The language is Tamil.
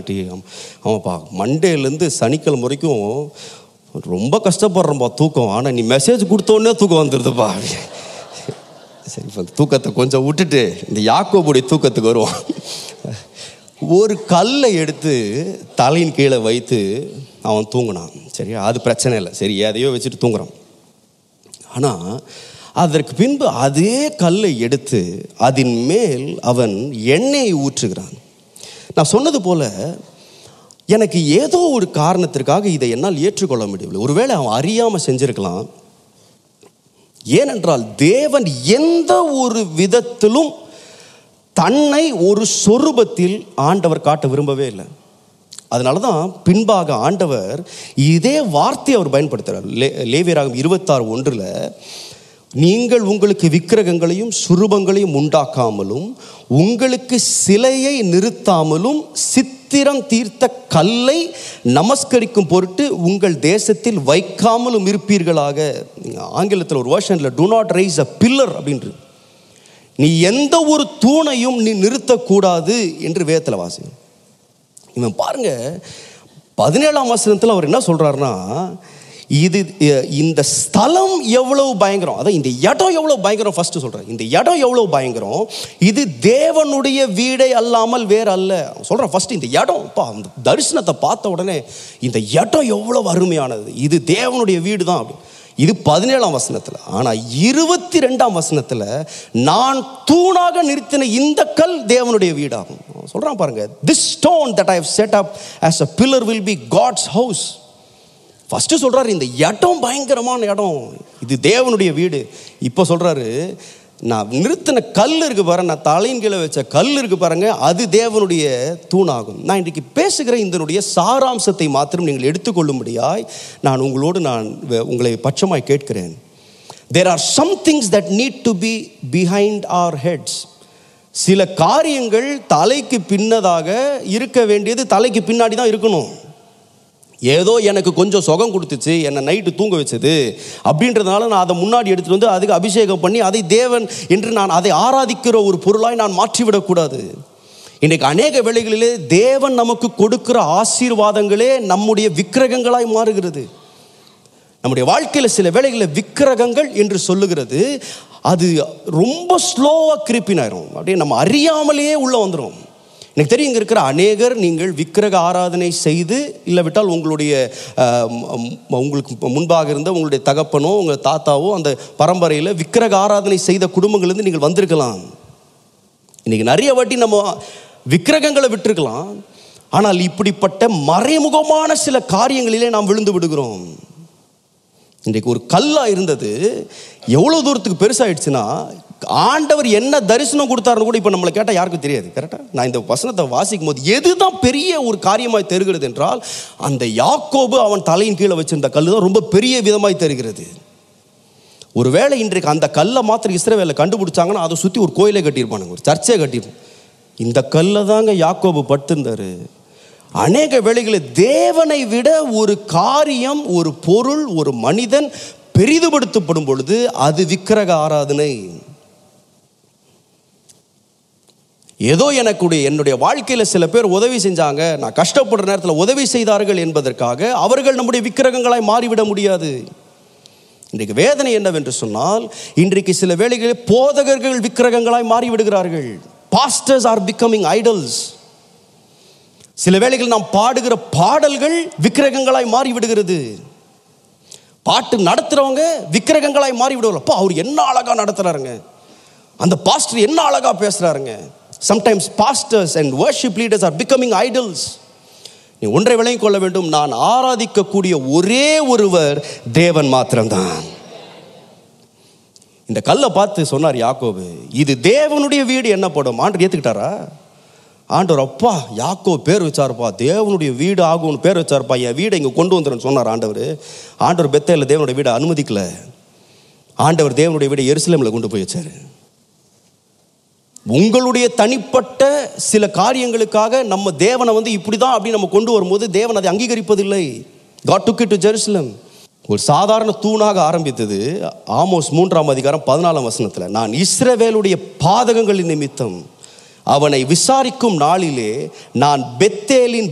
ஆண்டி ஆமாப்பா மண்டேலேருந்து சனிக்கிழமை வரைக்கும் ரொம்ப கஷ்டப்படுறேன்ப்பா தூக்கம் ஆனால் நீ மெசேஜ் கொடுத்தோடனே தூக்கம் வந்துடுதுப்பா சரி இப்போ தூக்கத்தை கொஞ்சம் விட்டுட்டு இந்த யாக்கோபுடைய தூக்கத்துக்கு வருவோம் ஒரு கல்லை எடுத்து தலையின் கீழே வைத்து அவன் தூங்கினான் சரியா அது பிரச்சனை இல்லை சரி எதையோ வச்சுட்டு தூங்குறான் ஆனால் அதற்கு பின்பு அதே கல்லை எடுத்து அதன் மேல் அவன் எண்ணெயை ஊற்றுகிறான் நான் சொன்னது போல எனக்கு ஏதோ ஒரு காரணத்திற்காக இதை என்னால் ஏற்றுக்கொள்ள முடியவில்லை ஒருவேளை அவன் அறியாமல் செஞ்சிருக்கலாம் ஏனென்றால் தேவன் எந்த ஒரு விதத்திலும் தன்னை ஒரு சொரூபத்தில் ஆண்டவர் காட்ட விரும்பவே இல்லை அதனால தான் பின்பாக ஆண்டவர் இதே வார்த்தையை அவர் பயன்படுத்துகிறார் லே லேவியராகம் இருபத்தாறு ஒன்றில் நீங்கள் உங்களுக்கு விக்கிரகங்களையும் சுரூபங்களையும் உண்டாக்காமலும் உங்களுக்கு சிலையை நிறுத்தாமலும் சித்திரம் தீர்த்த கல்லை நமஸ்கரிக்கும் பொருட்டு உங்கள் தேசத்தில் வைக்காமலும் இருப்பீர்களாக ஆங்கிலத்தில் ஒரு வேர்ஷனில் do not raise a pillar அப்படின்றது நீ எந்த ஒரு தூணையும் நீ நிறுத்தக்கூடாது என்று வேதத்தில் வாசிக்கும் இவன் பாருங்க பதினேழாம் வசனத்தில் அவர் என்ன சொல்றாருன்னா இது அஹ், இந்த ஸ்தலம் எவ்வளவு பயங்கரம் அதான் இந்த இடம் எவ்வளவு பயங்கரம் ஃபர்ஸ்ட் சொல்றேன் இந்த இடம் எவ்வளவு பயங்கரம் இது தேவனுடைய வீடே அல்லாமல் வேற அல்ல அவன் சொல்றான் ஃபர்ஸ்ட் இந்த இடம் பா அந்த தரிசனத்தை பார்த்த உடனே இந்த இடம் எவ்வளவு அருமையானது இது தேவனுடைய வீடு தான் அப்படி இது பதினேழாம் வசனத்தில் ஆனால் இருபத்தி ரெண்டாம் வசனத்தில் நான் தூணாக நிறுத்தின இந்த கல் தேவனுடைய வீடாகும் சொல்கிறான் பாருங்க this stone that I have set up as a pillar will be God's house first சொல்கிறாரு இந்த இடம் பயங்கரமான இடம் இது தேவனுடைய வீடு இப்போ சொல்கிறாரு நான் நிறுத்தின கல் இருக்கு பாருங்க நான் தலையின் கீழே வச்ச கல் இருக்கு பாருங்க அது தேவனுடைய தூணாகும் நான் இன்றைக்கு பேசுகிற இதனுடைய சாராம்சத்தை மாத்திரம் நீங்கள் எடுத்துக்கொள்ளும்படியாய் நான் உங்களோடு நான் வ- உங்களை பட்சமாய் கேட்கிறேன் there are some things that need to be behind our heads சில காரியங்கள் தலைக்கு பின்னதாக இருக்க வேண்டியது தலைக்கு பின்னாடி தான் இருக்கணும் ஏதோ எனக்கு கொஞ்சம் சுகம் கொடுத்துச்சு என்னை நைட்டு தூங்க வச்சது அப்படின்றதுனால நான் அதை முன்னாடி எடுத்துட்டு வந்து அதுக்கு அபிஷேகம் பண்ணி அதை தேவன் என்று நான் அதை ஆராதிக்கிற ஒரு பொருளாய் நான் மாற்றிவிடக்கூடாது இன்றைக்கு அநேக வேளைகளிலே தேவன் நமக்கு கொடுக்கிற ஆசீர்வாதங்களே நம்முடைய விக்கிரகங்களாய் மாறுகிறது நம்முடைய வாழ்க்கையில் சில வேளைகளில் விக்கிரகங்கள் என்று சொல்லுகிறது அது ரொம்ப ஸ்லோவாக கிரிப்பினாயிரும் அப்படியே நம்ம அறியாமலேயே உள்ளே வந்துடும் எனக்கு தெரியும் இங்கே இருக்கிற அநேகர் நீங்கள் விக்கிரக ஆராதனை செய்து இல்லை விட்டால் உங்களுடைய அஹ், ம், உங்களுக்கு முன்பாக இருந்த உங்களுடைய தகப்பனோ உங்கள் தாத்தாவோ அந்த பரம்பரையில் விக்கிரக ஆராதனை செய்த குடும்பங்கள்லேருந்து நீங்கள் வந்திருக்கலாம் இன்னைக்கு நிறைய வாட்டி நம்ம விக்கிரகங்களை விட்டுருக்கலாம் ஆனால் இப்படிப்பட்ட மறைமுகமான சில காரியங்களிலே நாம் விழுந்து விடுகிறோம் இன்றைக்கு ஒரு கல்லா இருந்தது எவ்வளோ தூரத்துக்கு பெருசாயிடுச்சுன்னா ஆண்டவர் என்ன தரிசனம் கொடுத்தாருன்னு கூட இப்போ நம்மளை கேட்டால் யாருக்கும் தெரியாது கரெக்டாக நான் இந்த வசனத்தை வாசிக்கும் போது எதுதான் பெரிய ஒரு காரியமாய் தெரிகிறது என்றால் அந்த யாக்கோபு அவன் தலையின் கீழே வச்சிருந்த கல் தான் ரொம்ப பெரிய விதமாய் தெரிகிறது ஒருவேளை இன்றைக்கு அந்த கல்லை மாத்திரம் இஸ்ரவேலை கண்டுபிடிச்சாங்கன்னா அதை சுற்றி ஒரு கோயிலே கட்டியிருப்பானுங்க ஒரு சர்ச்சே கட்டியிருப்பான் இந்த கல்லை தாங்க யாக்கோபு படுத்திருந்தாரு அநேக வேளைகளில் தேவனை விட ஒரு காரியம் ஒரு பொருள் ஒரு மனிதன் பெரிதுபடுத்தப்படும் பொழுது அது விக்கிரக ஆராதனை ஏதோ எனக்குடைய என்னுடைய வாழ்க்கையில் சில பேர் உதவி செஞ்சாங்க நான் கஷ்டப்படுற நேரத்தில் உதவி செய்தார்கள் என்பதற்காக அவர்கள் நம்முடைய விக்கிரகங்களாய் மாறிவிட முடியாது இன்றைக்கு வேதனை என்னவென்று சொன்னால் இன்றைக்கு சில வேளைகளில் போதகர்கள் விக்கிரகங்களாய் மாறிவிடுகிறார்கள் பாஸ்டர்ஸ் ஆர் பிகமிங் ஐடல்ஸ் சில வேளைகளில் நாம் பாடுகிற பாடல்கள் விக்கிரகங்களாய் மாறிவிடுகிறது பாட்டு நடத்துறவங்க விக்கிரகங்களாய் மாறி விடுவாங்க அப்பா அவர் என்ன அழகா நடத்துறாருங்க அந்த பாஸ்டர் என்ன அழகா பேசுறாருங்க sometimes pastors and worship leaders are becoming idols நீ ஒன்றை விளங்கிக் கொள்ள வேண்டும் நான் ஆராதிக்கக்கூடிய ஒரே ஒருவர் தேவன் மாத்திரம்தான் இந்த கல்லை பார்த்து சொன்னார் யாக்கோபு இது தேவனுடைய வீடு என்னப்படும் ஆண்டவர் ஏத்துக்கிட்டாரா ஆண்டவர் அப்பா யாக்கோ பேர் வச்சாருப்பா தேவனுடைய வீடு ஆகும்னு பேர் வச்சாருப்பா என் வீடை இங்கே கொண்டு வந்துருன்னு சொன்னார் ஆண்டவர் ஆண்டவர் பெத்தையில் தேவனுடைய வீடை அனுமதிக்கல ஆண்டவர் தேவனுடைய வீடை எருசலேமில் கொண்டு போய் வச்சாரு உங்களுடைய தனிப்பட்ட சில காரியங்களுக்காக நம்ம தேவனை வந்து இப்படி தான் அப்படி நம்ம கொண்டு வரும்போது தேவன் அதை அங்கீகரிப்பதில்லை காட் டுக் டு ஜெருசலம் ஒரு சாதாரண தூணாக ஆரம்பித்தது ஆமோஸ் மூன்றாம் அதிகாரம் பதினாலாம் வசனத்தில் நான் இஸ்ரவேலுடைய பாதகங்களின் நிமித்தம் அவனை விசாரிக்கும் நாளிலே நான் பெத்தேலின்